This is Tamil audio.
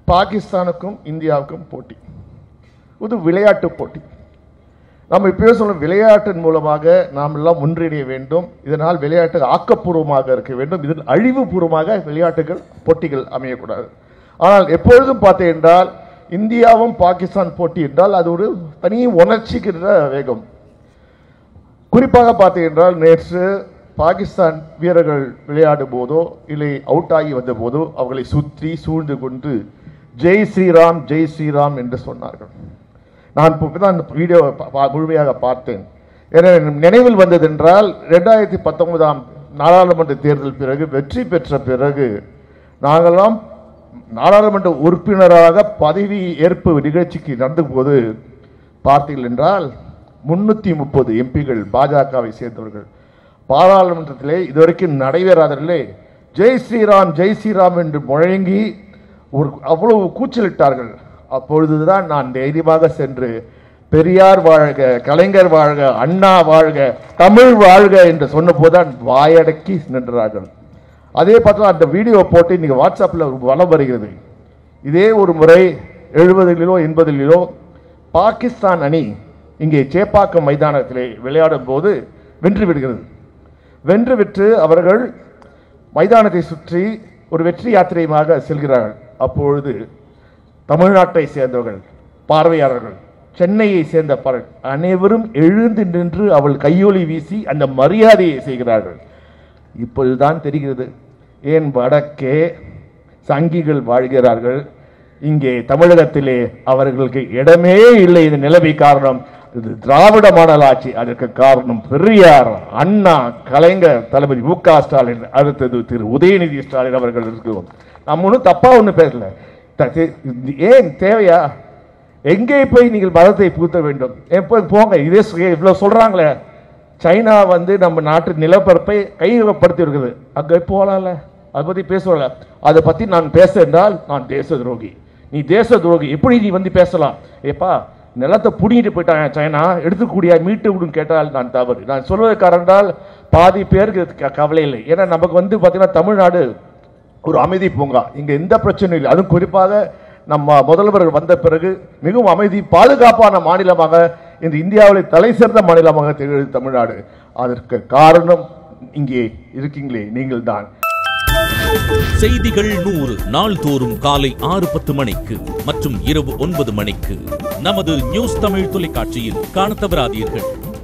பாகிஸ்தானுக்கும் இந்தியாவுக்கும் போட்டி இது விளையாட்டு போட்டி நம்ம இப்பயே சொல்லும் விளையாட்டின் மூலமாக நாம் எல்லாம் ஒன்றிணைய வேண்டும் இதனால் விளையாட்டு ஆக்கப்பூர்வமாக இருக்க வேண்டும் இதில் அழிவுபூர்வமாக விளையாட்டுகள் போட்டிகள் அமையக்கூடாது ஆனால் எப்பொழுதும் பார்த்தேன் என்றால் இந்தியாவும் பாகிஸ்தான் போட்டி என்றால் அது ஒரு தனி உணர்ச்சிக்கிற வேகம் குறிப்பாக பார்த்தீங்க என்றால் நேற்று பாகிஸ்தான் வீரர்கள் விளையாடும் போதோ இல்லை அவுட் ஆகி வந்த போதோ அவர்களை சுற்றி சூழ்ந்து கொண்டு ஜெய் ஸ்ரீராம் ஜெய் ஸ்ரீராம் என்று சொன்னார்கள் நான் இப்போ தான் அந்த வீடியோ முழுமையாக பார்த்தேன் எனக்கு நினைவில் வந்ததென்றால் ரெண்டாயிரத்தி பத்தொன்பதாம் நாடாளுமன்ற தேர்தல் பிறகு வெற்றி பெற்ற பிறகு நாங்கெல்லாம் நாடாளுமன்ற உறுப்பினராக பதவி ஏற்பு நிகழ்ச்சிக்கு நடந்த போது பார்த்தீர்கள் என்றால் முன்னூத்தி முப்பது எம்பிகள் பாஜகவை சேர்ந்தவர்கள் பாராளுமன்றத்திலே இதுவரைக்கும் நடைபெறாதவர்களே ஜெய் ஸ்ரீராம் ஜெய் ஸ்ரீராம் என்று முழங்கி ஒரு அவ்வளவு கூச்சலிட்டார்கள் அப்பொழுதுதான் நான் தைரியமாக சென்று பெரியார் வாழ்க கலைஞர் வாழ்க அண்ணா வாழ்க தமிழ் வாழ்க என்று சொன்னபோதுதான் வாயடக்கி நின்றார்கள் அதே பார்த்தா அந்த வீடியோ போட்டு இன்னைக்கு வாட்ஸ்அப்பில் வலம் வருகிறது இதே ஒரு முறை எழுபதுகளிலோ எண்பதுகளிலோ பாகிஸ்தான் அணி இங்கே சேப்பாக்கம் மைதானத்திலே விளையாடும் போது வென்று விடுகிறது வென்று விட்டு அவர்கள் மைதானத்தை சுற்றி ஒரு வெற்றி யாத்திரையுமாக செல்கிறார்கள் அப்பொழுது தமிழ்நாட்டை சேர்ந்தவர்கள் பார்வையாளர்கள் சென்னையை சேர்ந்த பலர் அனைவரும் எழுந்து நின்று அவள் கையொலி வீசி அந்த மரியாதையை செய்கிறார்கள் இப்பொழுதுதான் தெரிகிறது ஏன் வடக்கே சங்கிகள் வாழ்கிறார்கள் இங்கே தமிழகத்திலே அவர்களுக்கு இடமே இல்லை இந்த நிலைமை காரணம் இது திராவிட மாடல் ஆட்சி அதற்கு காரணம் பெரியார் அண்ணா கலைஞர் தளபதி மு க ஸ்டாலின் அடுத்தது திரு உதயநிதி ஸ்டாலின் அவர்கள் இருக்கிறோம் நம்ம ஒன்றும் தப்பா ஒன்றும் பேசல த- தே- ஏன் தேவையா எங்கே போய் நீங்கள் மதத்தை புகுத்த வேண்டும் எப்போ போங்க இதே சொ- இவ்வளவு சொல்றாங்களே சைனா வந்து நம்ம நாட்டு நிலப்பரப்பை கையகப்படுத்தி இருக்குது அங்கே போகலாம்ல அதை பற்றி பேசுவாங்க அதை பற்றி நான் பேச என்றால் நான் தேச துரோகி நீ தேச துரோகி எப்படி நீ வந்து பேசலாம் ஏப்பா நிலத்தை புடிங்கிட்டு போயிட்டாங்க சைனா எடுத்துக்கூடிய மீட்டு விடும் கேட்டால் நான் தவறு நான் சொல்வது காரணத்தால் பாதி பேருக்கு இது க- கவலை இல்லை ஏன்னா நமக்கு வந்து பார்த்தீங்கன்னா தமிழ்நாடு ஒரு அமைதி பூங்கா இங்க எந்த பிரச்சனையும் இல்லை அதுவும் குறிப்பாக நம்ம முதல்வர் வந்த பிறகு மிகவும் அமைதி பாதுகாப்பான மாநிலமாக இந்த இந்தியாவில் தலை சிறந்த மாநிலமாக திகழ்கிறது தமிழ்நாடு அதற்கு காரணம் இங்கே இருக்கீங்களே நீங்கள் தான் செய்திகள் நூறு நாள்தோறும் காலை ஆறு பத்து மணிக்கு மற்றும் இரவு ஒன்பது மணிக்கு நமது நியூஸ் தமிழ் தொலைக்காட்சியில் காணத் தவறாதீர்கள்